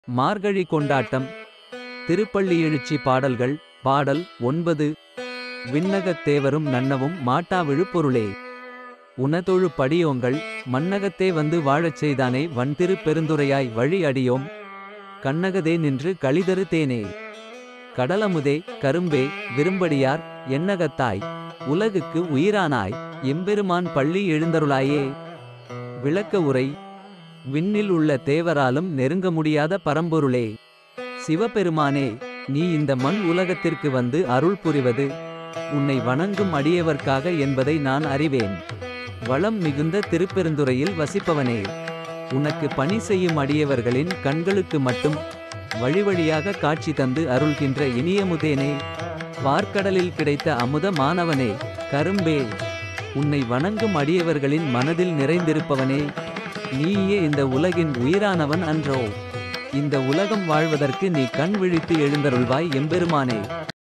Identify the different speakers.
Speaker 1: மார்கழி கொண்டாட்டம் திருப்பள்ளி எழுச்சி பாடல்கள் பாடல் ஒன்பது விண்ணகத் தேவரும் நன்னவும் மாட்டா விழுப்பொருளே உனதொழு படியோங்கள் மண்ணகத்தே வந்து வாழச் செய்தானே வன்திரு பெருந்துரையாய் வழி அடியோம் கண்ணகதே நின்று களிதரு தேனே கடலமுதே கரும்பே விரும்படியார் எண்ணகத்தாய் உலகுக்கு உயிரானாய் எம்பெருமான் பள்ளி எழுந்தருளாயே விளக்க உரை விண்ணில் உள்ள தேவராலும் நெருங்க முடியாத பரம்பொருளே சிவபெருமானே நீ இந்த மண் உலகத்திற்கு வந்து அருள் புரிவது உன்னை வணங்கும் அடியவர்க்காக என்பதை நான் அறிவேன் வளம் மிகுந்த திருப்பெருந்துறையில் வசிப்பவனே உனக்கு பணி செய்யும் அடியவர்களின் கண்களுக்கு மட்டும் வழி வழியாக காட்சி தந்து அருள்கின்ற இனியமுதேனே வார்க்கடலில் கிடைத்த அமுத மாணவனே கரும்பே உன்னை வணங்கும் அடியவர்களின் மனதில் நிறைந்திருப்பவனே நீயே இந்த உலகின் உயிரானவன் அன்றோ இந்த உலகம் வாழ்வதற்கு நீ கண் விழித்து எழுந்தருள்வாய் எம்பெருமானே